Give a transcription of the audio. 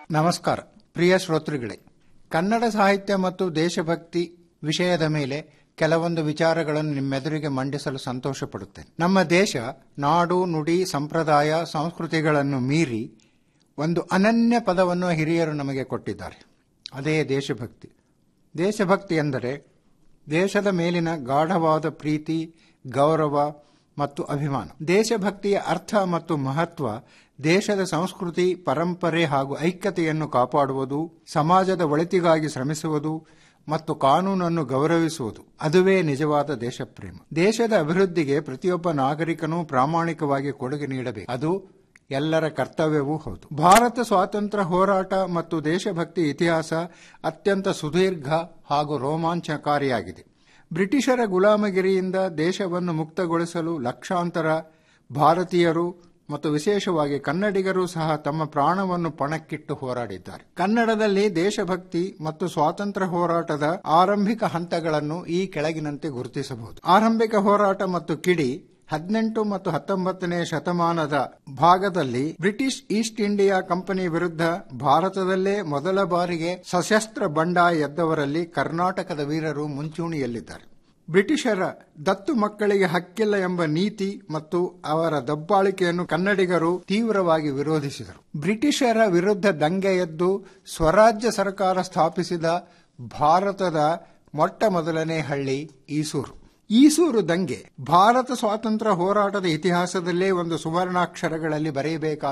ನಮಸ್ಕಾರ ಪ್ರಿಯ ಶ್ರೋತೃಗಳೇ ಕನ್ನಡ ಸಾಹಿತ್ಯ ಮತ್ತು ದೇಶಭಕ್ತಿ ವಿಷಯದ ಮೇಲೆ ಕೆಲವೊಂದು ವಿಚಾರಗಳನ್ನು ನಿಮ್ಮೆದುರಿಗೆ ಮಂಡಿಸಲು ಸಂತೋಷ ಪಡುತ್ತೇನೆ ನಮ್ಮ ದೇಶ ನಾಡು ನುಡಿ ಸಂಪ್ರದಾಯ ಸಂಸ್ಕೃತಿಗಳನ್ನು ಮೀರಿ ಒಂದು ಅನನ್ಯ ಪದವನ್ನು ಹಿರಿಯರು ನಮಗೆ ಕೊಟ್ಟಿದ್ದಾರೆ ಅದೇ ದೇಶಭಕ್ತಿ ದೇಶಭಕ್ತಿ ಎಂದರೆ ದೇಶದ ಮೇಲಿನ ಗಾಢವಾದ ಪ್ರೀತಿ ಗೌರವ ಮತ್ತು ಅಭಿಮಾನ ದೇಶಭಕ್ತಿಯ ಅರ್ಥ ಮತ್ತು ಮಹತ್ವ ದೇಶದ ಸಂಸ್ಕೃತಿ ಪರಂಪರೆ ಹಾಗೂ ಐಕ್ಯತೆಯನ್ನು ಕಾಪಾಡುವುದು ಸಮಾಜದ ಒಳಿತಿಗಾಗಿ ಶ್ರಮಿಸುವುದು ಮತ್ತು ಕಾನೂನನ್ನು ಗೌರವಿಸುವುದು ಅದುವೇ ನಿಜವಾದ ದೇಶಪ್ರೇಮ ದೇಶದ ಅಭಿವೃದ್ಧಿಗೆ ಪ್ರತಿಯೊಬ್ಬ ನಾಗರಿಕನೂ ಪ್ರಾಮಾಣಿಕವಾಗಿ ಕೊಡುಗೆ ನೀಡಬೇಕು ಅದು ಎಲ್ಲರ ಕರ್ತವ್ಯವೂ ಹೌದು ಭಾರತ ಸ್ವಾತಂತ್ರ್ಯ ಹೋರಾಟ ಮತ್ತು ದೇಶಭಕ್ತಿ ಇತಿಹಾಸ ಅತ್ಯಂತ ಸುದೀರ್ಘ ಹಾಗೂ ರೋಮಾಂಚಕಾರಿಯಾಗಿದೆ ಬ್ರಿಟಿಷರ ಗುಲಾಮಗಿರಿಯಿಂದ ದೇಶವನ್ನು ಮುಕ್ತಗೊಳಿಸಲು ಲಕ್ಷಾಂತರ ಭಾರತೀಯರು ಮತ್ತು ವಿಶೇಷವಾಗಿ ಕನ್ನಡಿಗರು ಸಹ ತಮ್ಮ ಪ್ರಾಣವನ್ನು ಪಣಕ್ಕಿಟ್ಟು ಹೋರಾಡಿದ್ದಾರೆ ಕನ್ನಡದಲ್ಲಿ ದೇಶಭಕ್ತಿ ಮತ್ತು ಸ್ವಾತಂತ್ರ್ಯ ಹೋರಾಟದ ಆರಂಭಿಕ ಹಂತಗಳನ್ನು ಈ ಕೆಳಗಿನಂತೆ ಗುರುತಿಸಬಹುದು ಆರಂಭಿಕ ಹೋರಾಟ ಮತ್ತು ಕಿಡಿ ಹದಿನೆಂಟು ಮತ್ತು ಹತ್ತೊಂಬತ್ತನೇ ಶತಮಾನದ ಭಾಗದಲ್ಲಿ ಬ್ರಿಟಿಷ್ ಈಸ್ಟ್ ಇಂಡಿಯಾ ಕಂಪನಿ ವಿರುದ್ಧ ಭಾರತದಲ್ಲೇ ಮೊದಲ ಬಾರಿಗೆ ಸಶಸ್ತ್ರ ಬಂಡಾಯ ಎದ್ದವರಲ್ಲಿ ಕರ್ನಾಟಕದ ವೀರರು ಮುಂಚೂಣಿಯಲ್ಲಿದ್ದಾರೆ ಬ್ರಿಟಿಷರ ದತ್ತು ಮಕ್ಕಳಿಗೆ ಹಕ್ಕಿಲ್ಲ ಎಂಬ ನೀತಿ ಮತ್ತು ಅವರ ದಬ್ಬಾಳಿಕೆಯನ್ನು ಕನ್ನಡಿಗರು ತೀವ್ರವಾಗಿ ವಿರೋಧಿಸಿದರು ಬ್ರಿಟಿಷರ ವಿರುದ್ಧ ದಂಗೆ ಎದ್ದು ಸ್ವರಾಜ್ಯ ಸರ್ಕಾರ ಸ್ಥಾಪಿಸಿದ ಭಾರತದ ಮೊಟ್ಟ ಮೊದಲನೇ ಹಳ್ಳಿ ಈಸೂರು ಈಸೂರು ದಂಗೆ ಭಾರತ ಸ್ವಾತಂತ್ರ್ಯ ಹೋರಾಟದ ಇತಿಹಾಸದಲ್ಲೇ ಒಂದು ಸುವರ್ಣಾಕ್ಷರಗಳಲ್ಲಿ ಬರೆಯಬೇಕಾದ